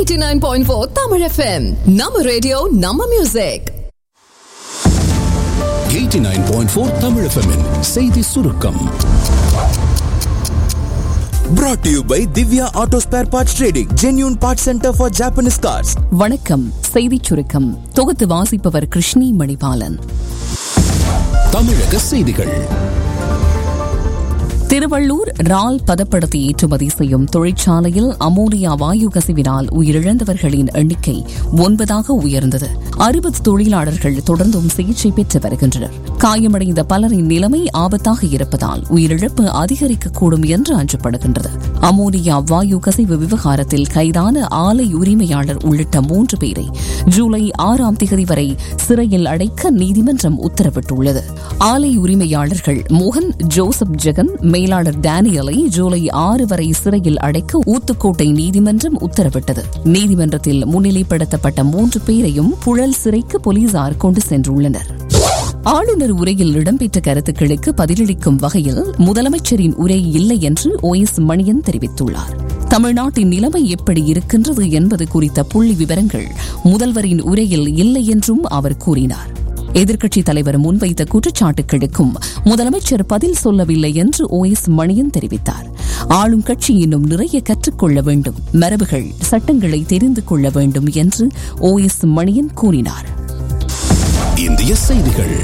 89.4 Tamil FM நம்ம radio நம்ம music 89.4 தமிழ் FM -இன் செய்தி சுருக்கம் Brought to you by Divya Auto Spare Parts Trading, genuine parts center for Japanese cars. வணக்கம் செய்திச் சுருக்கம் தொகுத்து வாசிப்பவர் கிருஷ்ணி மணிபாலன் தமிழக செய்திகள் திருவள்ளூர் ரால் பதப்படுத்தி ஏற்றுமதி செய்யும் தொழிற்சாலையில் அமோனியா வாயு கசிவினால் உயிரிழந்தவர்களின் எண்ணிக்கை ஒன்பதாக உயர்ந்தது அறுபது தொழிலாளர்கள் தொடர்ந்தும் சிகிச்சை பெற்று வருகின்றனர் காயமடைந்த பலரின் நிலைமை ஆபத்தாக இருப்பதால் உயிரிழப்பு அதிகரிக்கக்கூடும் என்று அஞ்சப்படுகின்றது அமோனியா வாயு கசிவு விவகாரத்தில் கைதான ஆலை உரிமையாளர் உள்ளிட்ட மூன்று பேரை ஜூலை ஆறாம் தேதி வரை சிறையில் அடைக்க நீதிமன்றம் உத்தரவிட்டுள்ளது ஆலை உரிமையாளர்கள் மோகன் ஜோசப் ஜெகன் மேலாளர் டேனியலை ஜூலை ஆறு வரை சிறையில் அடைக்க ஊத்துக்கோட்டை நீதிமன்றம் உத்தரவிட்டது நீதிமன்றத்தில் முன்னிலைப்படுத்தப்பட்ட மூன்று பேரையும் புழல் சிறைக்கு போலீசார் கொண்டு சென்றுள்ளனர் ஆளுநர் உரையில் இடம்பெற்ற கருத்துக்களுக்கு பதிலளிக்கும் வகையில் முதலமைச்சரின் உரை இல்லை என்று ஓ எஸ் மணியன் தெரிவித்துள்ளார் தமிழ்நாட்டின் நிலைமை எப்படி இருக்கின்றது என்பது குறித்த புள்ளி விவரங்கள் முதல்வரின் உரையில் இல்லை என்றும் அவர் கூறினார் எதிர்க்கட்சித் தலைவர் முன்வைத்த குற்றச்சாட்டுகளுக்கும் முதலமைச்சர் பதில் சொல்லவில்லை என்று ஓ எஸ் மணியன் தெரிவித்தார் ஆளும் கட்சி இன்னும் நிறைய கற்றுக்கொள்ள வேண்டும் மரபுகள் சட்டங்களை தெரிந்து கொள்ள வேண்டும் என்று ஓ எஸ் மணியன் கூறினார் இந்திய செய்திகள்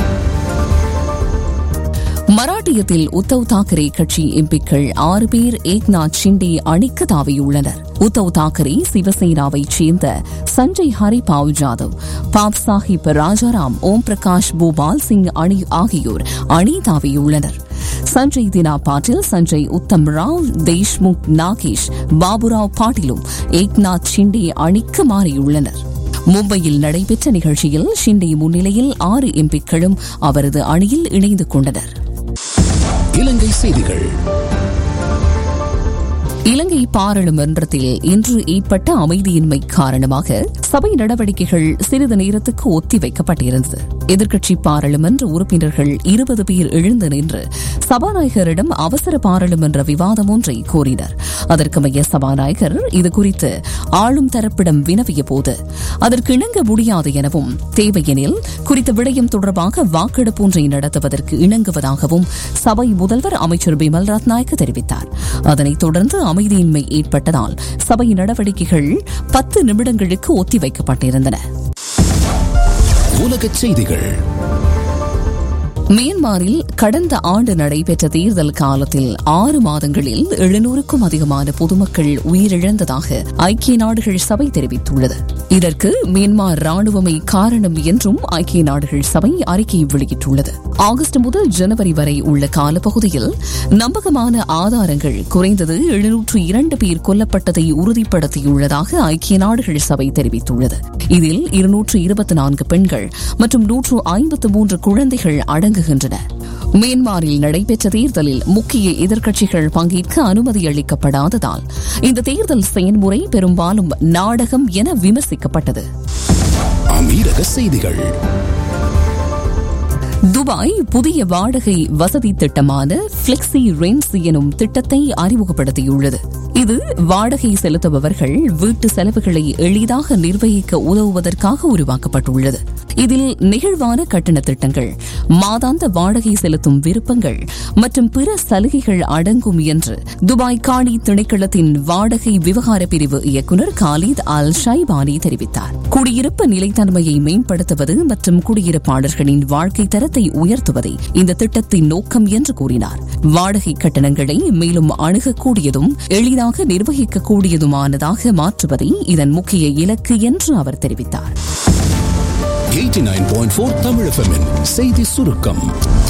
மராட்டியத்தில் உத்தவ் தாக்கரே கட்சி எம்பிக்கள் ஆறு பேர் ஏக்நாத் ஷிண்டே அணிக்கு தாவியுள்ளனர் உத்தவ் தாக்கரே சிவசேனாவைச் சேர்ந்த சஞ்சய் ஹரிபாவ் ஜாதவ் பாப் சாஹிப் ராஜாராம் ஓம் பிரகாஷ் பூபால் சிங் அணி ஆகியோர் அணி தாவியுள்ளனர் சஞ்சய் தினா பாட்டில் சஞ்சய் உத்தம் ராவ் தேஷ்முக் நாகேஷ் பாபுராவ் பாட்டிலும் ஏக்நாத் ஷிண்டே அணிக்கு மாறியுள்ளனர் மும்பையில் நடைபெற்ற நிகழ்ச்சியில் ஷிண்டே முன்னிலையில் ஆறு எம்பிக்களும் அவரது அணியில் இணைந்து கொண்டனர் இலங்கை செய்திகள் இலங்கை பாராளுமன்றத்தில் இன்று ஏற்பட்ட அமைதியின்மை காரணமாக சபை நடவடிக்கைகள் சிறிது நேரத்துக்கு ஒத்திவைக்கப்பட்டிருந்தது எதிர்க்கட்சி பாராளுமன்ற உறுப்பினர்கள் இருபது பேர் எழுந்து நின்று சபாநாயகரிடம் அவசர பாராளுமன்ற விவாதம் ஒன்றை கோரினர் அதற்கமைய சபாநாயகர் இதுகுறித்து ஆளும் தரப்பிடம் வினவிய போது அதற்கு இணங்க முடியாது எனவும் தேவையெனில் குறித்த விடயம் தொடர்பாக வாக்கெடுப்பு ஒன்றை நடத்துவதற்கு இணங்குவதாகவும் சபை முதல்வர் அமைச்சர் பிமல் ரத்நாயக்க தெரிவித்தார் அதனைத் தொடர்ந்து அமைதியின்மை ஏற்பட்டதால் சபை நடவடிக்கைகள் பத்து நிமிடங்களுக்கு ஒத்திவைக்கப்பட்டிருந்தன உலகச் செய்திகள் மியான்மரில் கடந்த ஆண்டு நடைபெற்ற தேர்தல் காலத்தில் ஆறு மாதங்களில் எழுநூறுக்கும் அதிகமான பொதுமக்கள் உயிரிழந்ததாக ஐக்கிய நாடுகள் சபை தெரிவித்துள்ளது இதற்கு மியான்மர் ராணுவமே காரணம் என்றும் ஐக்கிய நாடுகள் சபை அறிக்கை வெளியிட்டுள்ளது ஆகஸ்ட் முதல் ஜனவரி வரை உள்ள காலப்பகுதியில் நம்பகமான ஆதாரங்கள் குறைந்தது எழுநூற்று இரண்டு பேர் கொல்லப்பட்டதை உறுதிப்படுத்தியுள்ளதாக ஐக்கிய நாடுகள் சபை தெரிவித்துள்ளது இதில் இருநூற்று இருபத்தி நான்கு பெண்கள் மற்றும் நூற்று ஐம்பத்து மூன்று குழந்தைகள் அடங்குகின்றன மியான்மரில் நடைபெற்ற தேர்தலில் முக்கிய எதிர்க்கட்சிகள் பங்கேற்க அனுமதி அளிக்கப்படாததால் இந்த தேர்தல் செயல்முறை பெரும்பாலும் நாடகம் என விமர்சிக்கப்பட்டது அமீரக செய்திகள் துபாய் புதிய வாடகை வசதி திட்டமான பிளெக்சி ரென்ஸ் எனும் திட்டத்தை அறிமுகப்படுத்தியுள்ளது இது வாடகை செலுத்துபவர்கள் வீட்டு செலவுகளை எளிதாக நிர்வகிக்க உதவுவதற்காக உருவாக்கப்பட்டுள்ளது இதில் நெகிழ்வான கட்டண திட்டங்கள் மாதாந்த வாடகை செலுத்தும் விருப்பங்கள் மற்றும் பிற சலுகைகள் அடங்கும் என்று துபாய் காணி திணைக்களத்தின் வாடகை விவகார பிரிவு இயக்குநர் காலித் அல் ஷைபானி தெரிவித்தார் குடியிருப்பு நிலைத்தன்மையை மேம்படுத்துவது மற்றும் குடியிருப்பாளர்களின் வாழ்க்கை தரத்தை உயர்த்துவதே இந்த திட்டத்தின் நோக்கம் என்று கூறினார் வாடகை கட்டணங்களை மேலும் அணுகக்கூடியதும் எளிதாக நிர்வகிக்கக்கூடியதுமானதாக மாற்றுவதே இதன் முக்கிய இலக்கு என்று அவர் தெரிவித்தார் 89.4 தமிழ் FM -இன் செய்தி சுருக்கம்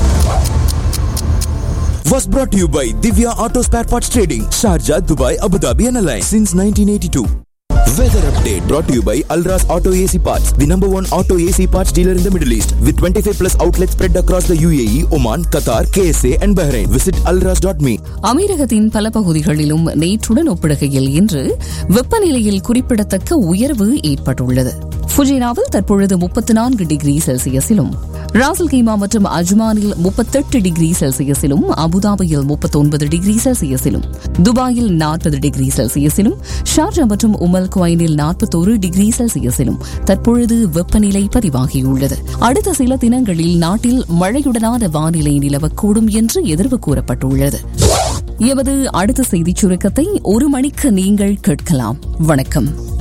Was brought to you by Divya Auto Spare Parts Trading, Sharjah, Dubai, Abu Dhabi, and Alliance since 1982. Weather update brought to you by Alras Auto AC Parts, the number one auto AC parts dealer in the Middle East, with 25 plus outlets spread across the UAE, Oman, Qatar, KSA, and Bahrain. Visit alras.me. அமீரகத்தின் பல பகுதிகளிலும் நேற்றுடன் ஒப்பிடுகையில் இன்று வெப்பநிலையில் குறிப்பிடத்தக்க உயர்வு ஏற்பட்டுள்ளது ஃபுஜேராவில் தற்பொழுது முப்பத்தி நான்கு டிகிரி செல்சியஸிலும் ராசல் கைமா மற்றும் அஜ்மானில் முப்பத்தெட்டு டிகிரி செல்சியஸிலும் அபுதாபியில் முப்பத்தொன்பது டிகிரி செல்சியஸிலும் துபாயில் நாற்பது டிகிரி செல்சியஸிலும் ஷார்ஜா மற்றும் உமல் குவைனில் நாற்பத்தோரு டிகிரி செல்சியஸிலும் தற்பொழுது வெப்பநிலை பதிவாகியுள்ளது அடுத்த சில தினங்களில் நாட்டில் மழையுடனான வானிலை நிலவக்கூடும் என்று எதிர்வு கூறப்பட்டுள்ளது எமது அடுத்த செய்திச் சுருக்கத்தை ஒரு மணிக்கு நீங்கள் கேட்கலாம் வணக்கம்